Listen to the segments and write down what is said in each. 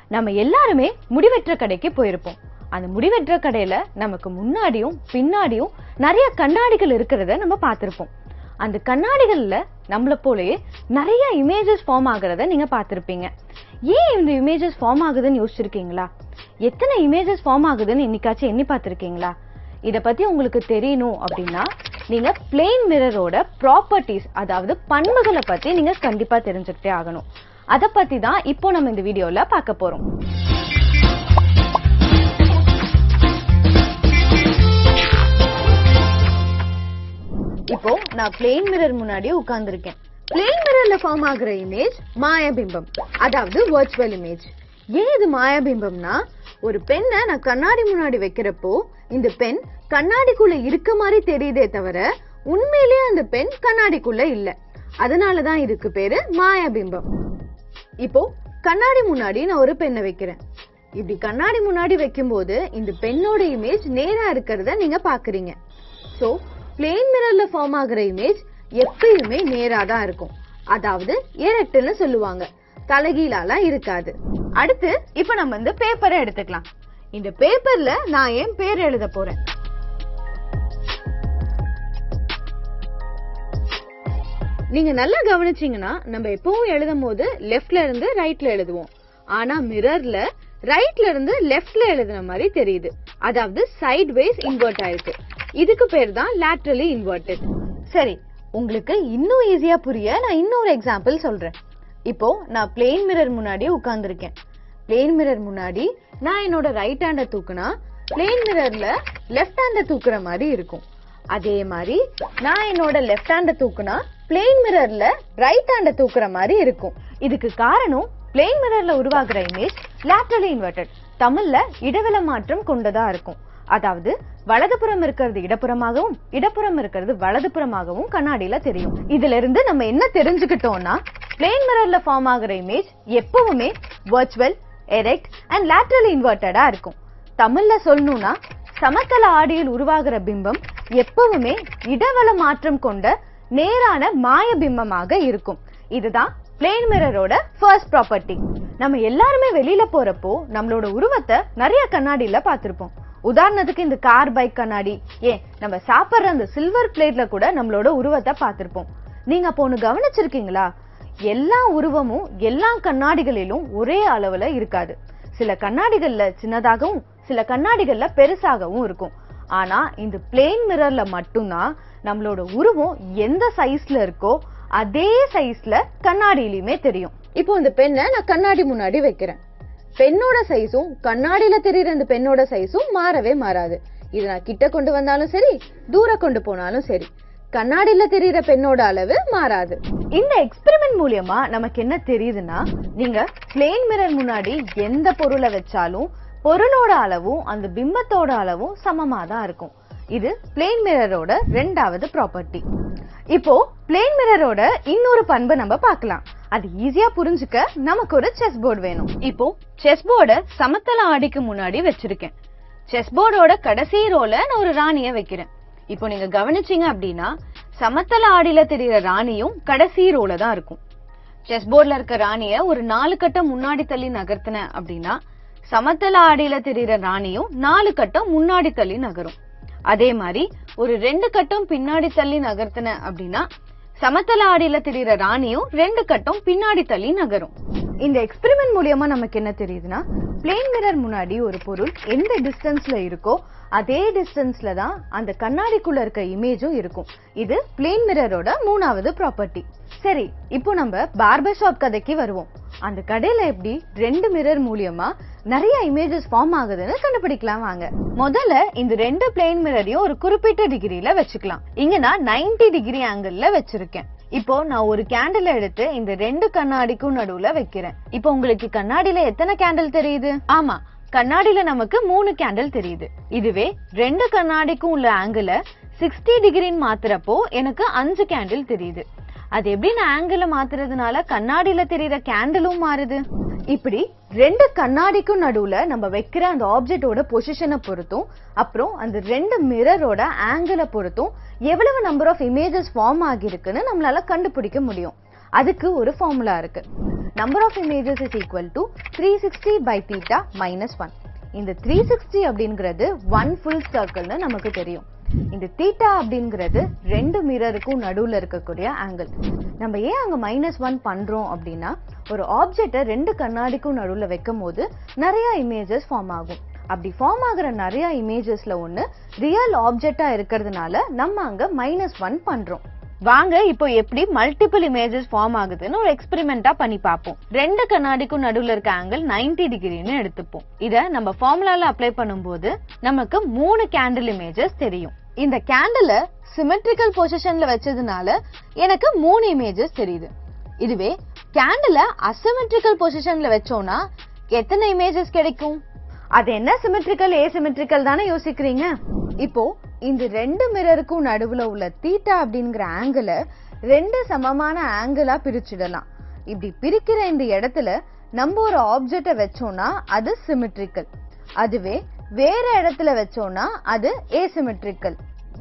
நம்ம எல்லாருமே முடிவெற்ற கடைக்கு போயிருப்போம் அந்த முடிவெற்ற கடையில நமக்கு முன்னாடியும் பின்னாடியும் நிறைய கண்ணாடிகள் இருக்கிறத நம்ம பார்த்திருப்போம் அந்த கண்ணாடிகள்ல நம்மள போலயே நிறைய இமேஜஸ் ஃபார்ம் ஆகுறத நீங்க பார்த்திருப்பீங்க ஏன் இந்த இமேஜஸ் ஃபார்ம் ஆகுதுன்னு யோசிச்சிருக்கீங்களா எத்தனை இமேஜஸ் ஃபார்ம் ஆகுதுன்னு என்னைக்காச்சும் எண்ணி பார்த்திருக்கீங்களா இத பத்தி உங்களுக்கு தெரியணும் அப்படின்னா நீங்க பிளெயின் மிரரோட ப்ராப்பர்ட்டிஸ் அதாவது பண்புகளை பத்தி நீங்க கண்டிப்பா தெரிஞ்சுக்கிட்டே ஆகணும் அத பத்தி தான் இப்போ நம்ம இந்த வீடியோல பார்க்க போறோம் இப்போ நான் பிளெயின் மிரர் முன்னாடி உட்கார்ந்திருக்கேன் பிளெயின் மிரர்ல ஃபார்ம் ஆகுற இமேஜ் மாயபிம்பம் அதாவது வர்ச்சுவல் இமேஜ் ஏன் இது மாயபிம்பம்னா ஒரு பெண்ணை நான் கண்ணாடி முன்னாடி வைக்கிறப்போ இந்த பெண் கண்ணாடிக்குள்ள இருக்க மாதிரி தெரியுதே தவிர உண்மையிலேயே அந்த பெண் கண்ணாடிக்குள்ள இல்ல அதனாலதான் இதுக்கு பேரு மாயபிம்பம் இப்போ கண்ணாடி முன்னாடி நான் ஒரு பெண்ணை வைக்கிறேன் இப்படி கண்ணாடி முன்னாடி வைக்கும்போது இந்த பெண்ணோட இமேஜ் நேரா இருக்கிறத நீங்க பாக்குறீங்க சோ பிளெயின் மிரர்ல ஃபார்ம் ஆகுற இமேஜ் எப்பயுமே நேரா தான் இருக்கும் அதாவது எரக்ட்னு சொல்லுவாங்க தலைகீழாலாம் இருக்காது அடுத்து இப்ப நம்ம வந்து பேப்பரை எடுத்துக்கலாம் இந்த பேப்பர்ல நான் என் பேர் எழுத போறேன் நீங்க நல்லா கவனிச்சீங்கன்னா நம்ம எப்பவும் எழுதும் போது லெஃப்ட்ல இருந்து ரைட்ல எழுதுவோம் ஆனா மிரர்ல ரைட்ல இருந்து லெஃப்ட்ல எழுதுன மாதிரி தெரியுது அதாவது சைட் வைஸ் இன்வெர்ட் ஆயிருக்கு இதுக்கு பேர் தான் லேட்ரலி இன்வெர்டட் சரி உங்களுக்கு இன்னும் ஈஸியா புரிய நான் இன்னொரு எக்ஸாம்பிள் சொல்றேன் இப்போ நான் பிளெயின் மிரர் முன்னாடி உட்கார்ந்திருக்கேன் பிளெயின் மிரர் முன்னாடி நான் என்னோட ரைட் ஹேண்ட தூக்குனா பிளெயின் மிரர்ல லெஃப்ட் ஹேண்ட தூக்குற மாதிரி இருக்கும் அதே மாதிரி நான் என்னோட லெஃப்ட் ஹேண்ட தூக்குனா பிளெயின் மிரர்ல ரைட் ஹேண்ட தூக்குற மாதிரி இருக்கும் இதுக்கு காரணம் பிளெயின் மிரர்ல உருவாகுற இமேஜ் லேட்டரலி இன்வெர்டட் தமிழ்ல இடவெள மாற்றம் கொண்டதா இருக்கும் அதாவது வலதுபுறம் இருக்கிறது இடப்புறமாகவும் இடப்புறம் இருக்கிறது வலதுபுறமாகவும் கண்ணாடியில தெரியும் இதுல இருந்து நம்ம என்ன தெரிஞ்சுக்கிட்டோம்னா பிளெயின் மிரர்ல ஃபார்ம் ஆகுற இமேஜ் எப்பவுமே வர்ச்சுவல் எரெக்ட் அண்ட் லேட்டரலி இன்வெர்டடா இருக்கும் தமிழ்ல சொல்லணும்னா சமதள ஆடியில் உருவாகிற பிம்பம் எப்பவுமே இடவள மாற்றம் கொண்ட நேரான மாய பிம்பமாக இருக்கும் இதுதான் பிளெயின் மிரரோட ஃபர்ஸ்ட் ப்ராப்பர்ட்டி நம்ம எல்லாருமே வெளியில போறப்போ நம்மளோட உருவத்தை நிறைய கண்ணாடியில பார்த்திருப்போம் உதாரணத்துக்கு இந்த கார் பைக் கண்ணாடி ஏன் நம்ம சாப்பிடுற அந்த சில்வர் பிளேட்ல கூட நம்மளோட உருவத்தை பார்த்திருப்போம் நீங்க அப்போ ஒண்ணு கவனிச்சிருக்கீங்களா எல்லா உருவமும் எல்லா கண்ணாடிகளிலும் ஒரே அளவுல இருக்காது சில கண்ணாடிகள்ல சின்னதாகவும் சில கண்ணாடிகள்ல பெருசாகவும் இருக்கும் ஆனா இந்த பிளெயின் மிரர்ல மட்டும்தான் நம்மளோட உருவம் எந்த சைஸ்ல இருக்கோ அதே சைஸ்ல கண்ணாடியிலுமே தெரியும் இப்போ இந்த பெண்ணை நான் கண்ணாடி முன்னாடி வைக்கிறேன் பெண்ணோட சைஸும் கண்ணாடியில தெரியுற இந்த பெண்ணோட சைஸும் மாறவே மாறாது இது நான் கிட்ட கொண்டு வந்தாலும் சரி தூர கொண்டு போனாலும் சரி கண்ணாடியில தெரியுற பெண்ணோட அளவு மாறாது இந்த எக்ஸ்பெரிமெண்ட் மூலியமா நமக்கு என்ன தெரியுதுன்னா நீங்க பிளேன் மிரர் முன்னாடி எந்த பொருளை வச்சாலும் பொருளோட அளவும் அந்த பிம்பத்தோட அளவும் சமமா தான் இருக்கும் இது பிளேன் மிரரோட ரெண்டாவது ப்ராப்பர்ட்டி இப்போ பிளேன் மிரரோட இன்னொரு பண்பு நம்ம பார்க்கலாம் அது ஈஸியா புரிஞ்சுக்க நமக்கு ஒரு செஸ் போர்டு வேணும் இப்போ செஸ் போர்டை சமத்தள ஆடிக்கு முன்னாடி வச்சிருக்கேன் செஸ் போர்டோட கடைசி ரோல நான் ஒரு ராணிய வைக்கிறேன் இப்போ நீங்க கவனிச்சீங்க அப்படின்னா சமத்தள ஆடியில தெரியுற ராணியும் கடைசி ரோல தான் இருக்கும் செஸ் போர்ட்ல இருக்க ராணிய ஒரு நாலு கட்டம் முன்னாடி தள்ளி நகர்த்தின அப்படின்னா சமத்தள ஆடியில தெரியுற ராணியும் நாலு கட்டம் முன்னாடி தள்ளி நகரும் அதே மாதிரி ஒரு ரெண்டு கட்டம் பின்னாடி தள்ளி நகர்த்தின அப்படின்னா சமத்தள ஆடியில தெரியுற ராணியும் ரெண்டு கட்டம் பின்னாடி தள்ளி நகரும் இந்த எக்ஸ்பெரிமெண்ட் மூலியமா நமக்கு என்ன தெரியுதுன்னா பிளேன் மிரர் முன்னாடி ஒரு பொருள் எந்த டிஸ்டன்ஸ்ல இருக்கோ அதே டிஸ்டன்ஸ்ல தான் அந்த கண்ணாடிக்குள்ள இருக்க இமேஜும் இருக்கும் இது பிளேன் மிரரோட மூணாவது ப்ராப்பர்ட்டி சரி இப்போ நம்ம பார்பர் ஷாப் கதைக்கு வருவோம் அந்த கடையில எப்படி ரெண்டு மிரர் மூலியமா நிறைய இமேஜஸ் ஃபார்ம் ஆகுதுன்னு கண்டுபிடிக்கலாம் வாங்க முதல்ல இந்த ரெண்டு பிளேன் மிரரையும் ஒரு குறிப்பிட்ட டிகிரில வச்சுக்கலாம் இங்க நான் 90 டிகிரி ஆங்கிள் வச்சிருக்கேன் இப்போ நான் ஒரு கேண்டில் எடுத்து இந்த ரெண்டு கண்ணாடிக்கும் நடுவுல வைக்கிறேன் இப்போ உங்களுக்கு கண்ணாடியில எத்தனை கேண்டில் தெரியுது ஆமா கண்ணாடியில நமக்கு மூணு கேண்டில் தெரியுது இதுவே ரெண்டு கண்ணாடிக்கும் உள்ள ஆங்கிள 60 டிகிரின்னு மாத்துறப்போ எனக்கு அஞ்சு கேண்டில் தெரியுது அது எப்படி நான் ஆங்கிள் மாத்துறதுனால கண்ணாடியில தெரியுற கேண்டிலும் மாறுது இப்படி ரெண்டு கண்ணாடிக்கும் நடுவுல நம்ம வைக்கிற அந்த ஆப்ஜெக்டோட பொசிஷனை பொறுத்தும் அப்புறம் அந்த ரெண்டு மிரரோட ஆங்கிளை பொறுத்தும் எவ்வளவு நம்பர் ஆஃப் இமேஜஸ் ஃபார்ம் ஆகியிருக்குன்னு நம்மளால கண்டுபிடிக்க முடியும் அதுக்கு ஒரு ஃபார்முலா இருக்கு number of images is equal to 360 by theta minus 1 இந்த 360 அப்படிங்கிறது ஒன் ஃபுல் சர்க்கிள்னு நமக்கு தெரியும் இந்த தீட்டா அப்படிங்கிறது ரெண்டு மிரருக்கும் நடுவுல இருக்கக்கூடிய ஆங்கிள் நம்ம ஏன் அங்க மைனஸ் ஒன் பண்றோம் அப்படின்னா ஒரு ஆப்ஜெக்ட ரெண்டு கண்ணாடிக்கும் நடுவுல வைக்கும் போது நிறைய இமேஜஸ் ஃபார்ம் ஆகும் அப்படி ஃபார்ம் ஆகுற நிறைய இமேஜஸ்ல ஒண்ணு ரியல் ஆப்ஜெக்டா இருக்கிறதுனால நம்ம அங்க மைனஸ் ஒன் பண்றோம் வாங்க இப்போ எப்படி மல்டிபிள் இமேஜஸ் ஃபார்ம் ஆகுதுன்னு ஒரு எக்ஸ்பெரிமெண்டா பண்ணி பார்ப்போம் ரெண்டு கண்ணாடிக்கும் நடுவுல இருக்க ஆங்கிள் 90 டிகிரின்னு எடுத்துப்போம் இத நம்ம ஃபார்முலால அப்ளை பண்ணும்போது நமக்கு மூணு கேண்டில் இமேஜஸ் தெரியும் இந்த கேண்டில சிமெட்ரிக்கல் பொசிஷன்ல வச்சதுனால எனக்கு மூணு இமேஜஸ் தெரியுது இதுவே கேண்டில அசிமெட்ரிக்கல் பொசிஷன்ல வச்சோம்னா எத்தனை இமேஜஸ் கிடைக்கும் அது என்ன சிமெட்ரிக்கல் ஏசிமெட்ரிக்கல் தானே யோசிக்கிறீங்க இப்போ இந்த ரெண்டு மிரருக்கும் நடுவுல உள்ள தீட்டா அப்படிங்கிற ஆங்கிள ரெண்டு சமமான ஆங்கிளா பிரிச்சிடலாம் இப்படி பிரிக்கிற இந்த இடத்துல நம்ம ஒரு ஆப்ஜெக்ட வச்சோம்னா அது சிமெட்ரிக்கல் அதுவே வேற இடத்துல வச்சோம்னா அது ஏசிமெட்ரிக்கல்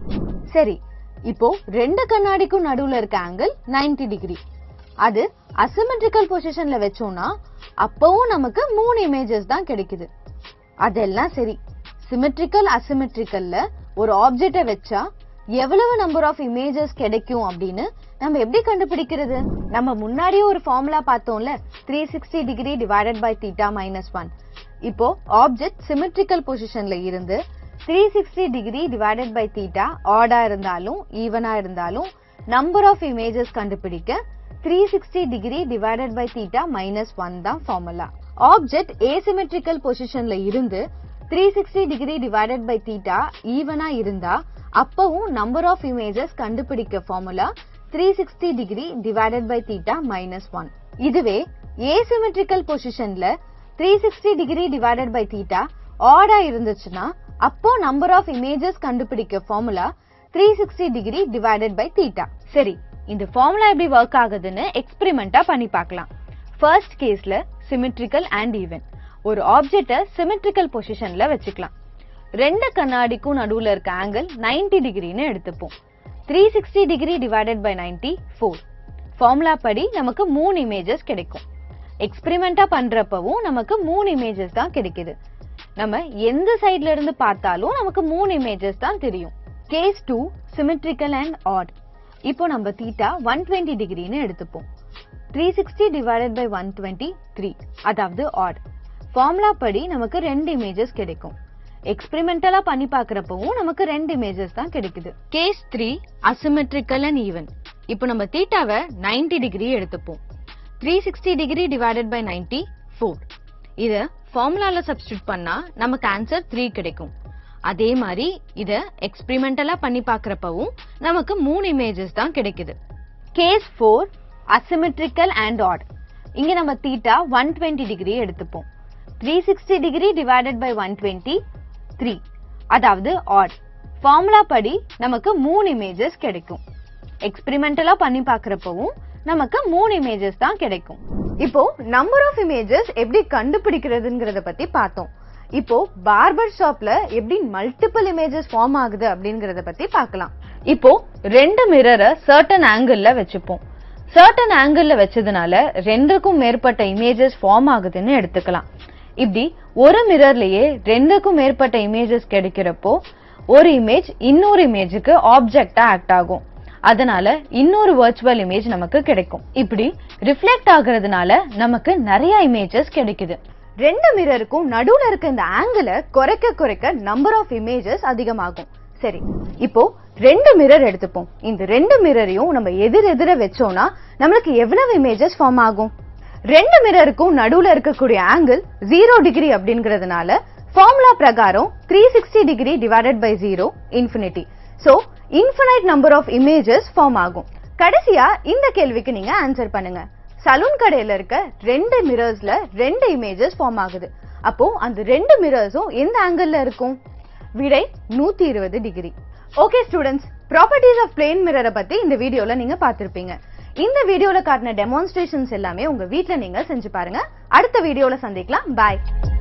சரி இப்போ ரெண்டு கண்ணாடிக்கும் நடுவுல இருக்க ஆங்கிள் 90 டிகிரி அது அசிமெட்ரிக்கல் பொசிஷன்ல வச்சோம்னா அப்பவும் நமக்கு மூணு இமேஜஸ் தான் கிடைக்குது அதெல்லாம் சரி சிமெட்ரிக்கல் அசிமெட்ரிக்கல்ல ஒரு ஆப்ஜெக்ட வச்சா எவ்வளவு நம்பர் ஆஃப் இமேஜஸ் கிடைக்கும் அப்படின்னு நம்ம எப்படி கண்டுபிடிக்கிறது நம்ம முன்னாடியே ஒரு ஃபார்முலா பார்த்தோம்ல 360 sixty degree divided by theta minus one இப்போ ஆப்ஜெக்ட் சிமெட்ரிக்கல் பொசிஷன்ல இருந்து 360 sixty degree divided by theta ஆடா இருந்தாலும் ஈவனா இருந்தாலும் நம்பர் ஆஃப் இமேஜஸ் கண்டுபிடிக்க 360 sixty degree divided by theta minus one தான் ஃபார்முலா ஆப்ஜெக்ட் ஏசிமெட்ரிக்கல் பொசிஷன்ல இருந்து 360 sixty degree divided by theta ஈவனா இருந்தா அப்பவும் நம்பர் ஆஃப் இமேஜஸ் கண்டுபிடிக்க formula 360 sixty degree divided by theta minus one இதுவே ஏசிமெட்ரிக்கல் பொசிஷன்ல 360 sixty degree divided by theta ஆடா இருந்துச்சுன்னா அப்போ நம்பர் ஆஃப் இமேஜஸ் கண்டுபிடிக்க formula 360 sixty degree divided by theta சரி இந்த ஃபார்முலா எப்படி ஒர்க் ஆகுதுன்னு எக்ஸ்பெரிமெண்டா பண்ணி பார்க்கலாம் ஃபர்ஸ்ட் கேஸ்ல சிமெட்ரிக்கல் அண்ட் ஈவன் ஒரு ஆப்ஜெக்ட சிமெட்ரிக்கல் பொசிஷன்ல வச்சுக்கலாம் ரெண்டு கண்ணாடிக்கும் நடுவுல இருக்க ஆங்கிள் 90 டிகிரின்னு எடுத்துப்போம் 360 sixty degree divided by 90 four formula படி நமக்கு மூணு இமேஜஸ் கிடைக்கும் எக்ஸ்பெரிமெண்டா பண்றப்பவும் நமக்கு மூணு இமேஜஸ் தான் கிடைக்குது நம்ம எந்த சைடுல இருந்து பார்த்தாலும் நமக்கு மூணு இமேஜஸ் தான் தெரியும் case two symmetrical and odd இப்போ நம்ம தீட்டா ஒன் டுவெண்ட்டி டிகிரின்னு எடுத்துப்போம் three sixty divided by one twenty three அதாவது ஆட் ஃபார்முலா படி நமக்கு ரெண்டு இமேஜஸ் கிடைக்கும் எக்ஸ்பெரிமெண்டலா பண்ணி பார்க்கறப்பவும் நமக்கு ரெண்டு இமேஜஸ் தான் கிடைக்குது case three asymmetrical and even இப்போ நம்ம தீட்டாவை 90 டிகிரி எடுத்துப்போம் three sixty degree divided by ninety four இத ஃபார்முலால சப்ஸ்டியூட் பண்ணா நமக்கு ஆன்சர் த்ரீ கிடைக்கும் அதே மாதிரி இத எக்ஸ்பெரிமெண்டலா பண்ணி பார்க்கறப்பவும் நமக்கு மூணு இமேஜஸ் தான் கிடைக்குது case four asymmetrical and odd இங்க நம்ம தீட்டா ஒன் டுவெண்ட்டி டிகிரி எடுத்துப்போம் three sixty degree divided by one twenty three அதாவது ஆட் ஃபார்முலா படி நமக்கு மூணு இமேஜஸ் கிடைக்கும் எக்ஸ்பெரிமெண்டலா பண்ணி பார்க்கறப்பவும் நமக்கு மூணு இமேஜஸ் தான் கிடைக்கும் இப்போ நம்பர் ஆஃப் இமேஜஸ் எப்படி கண்டுபிடிக்கிறதுங்கிறத பத்தி பார்த்தோம் இப்போ பார்பர் ஷாப்ல எப்படி மல்டிபிள் இமேஜஸ் ஃபார்ம் ஆகுது அப்படிங்கறத பத்தி பார்க்கலாம் இப்போ ரெண்டு மிரரை சர்டன் ஆங்கிள் வச்சுப்போம் சர்டன் ஆங்கிள் வச்சதுனால ரெண்டுக்கும் மேற்பட்ட இமேஜஸ் ஃபார்ம் ஆகுதுன்னு எடுத்துக்கலாம் இப்படி ஒரு மிரர்லயே ரெண்டுக்கும் மேற்பட்ட இமேஜஸ் கிடைக்கிறப்போ ஒரு இமேஜ் இன்னொரு இமேஜுக்கு ஆப்ஜெக்டா ஆக்ட் ஆகும் அதனால இன்னொரு வர்ச்சுவல் இமேஜ் நமக்கு கிடைக்கும் இப்படி ரிஃப்ளெக்ட் ஆகுறதுனால நமக்கு நிறைய இமேஜஸ் கிடைக்குது ரெண்டு மிரருக்கும் நடுவுல இருக்க இந்த ஆங்கிள குறைக்க குறைக்க நம்பர் ஆஃப் இமேஜஸ் அதிகமாகும் சரி இப்போ ரெண்டு மிரர் எடுத்துப்போம் இந்த ரெண்டு மிரரையும் நம்ம எதிர் எதிர வச்சோம்னா நம்மளுக்கு எவ்வளவு இமேஜஸ் ஃபார்ம் ஆகும் ரெண்டு மிரருக்கும் நடுவுல இருக்கக்கூடிய ஆங்கிள் ஜீரோ டிகிரி அப்படிங்கறதுனால ஃபார்முலா பிரகாரம் three sixty degree divided by zero infinity so infinite number of images form ஆகும் கடைசியா இந்த கேள்விக்கு நீங்க ஆன்சர் பண்ணுங்க சலூன் கடையில இருக்க ரெண்டு மிரர்ஸ்ல ரெண்டு இமேஜஸ் ஃபார்ம் ஆகுது அப்போ அந்த ரெண்டு மிரர்ஸும் எந்த ஆங்கிள் இருக்கும் விடை நூத்தி இருபது degree okay students properties of plane மிரரை பத்தி இந்த வீடியோல நீங்க பார்த்திருப்பீங்க இந்த வீடியோல காட்டின டெமான்ஸ்ட்ரேஷன்ஸ் எல்லாமே உங்க வீட்ல நீங்க செஞ்சு பாருங்க அடுத்த வீடியோல சந்திக்கலாம் பாய்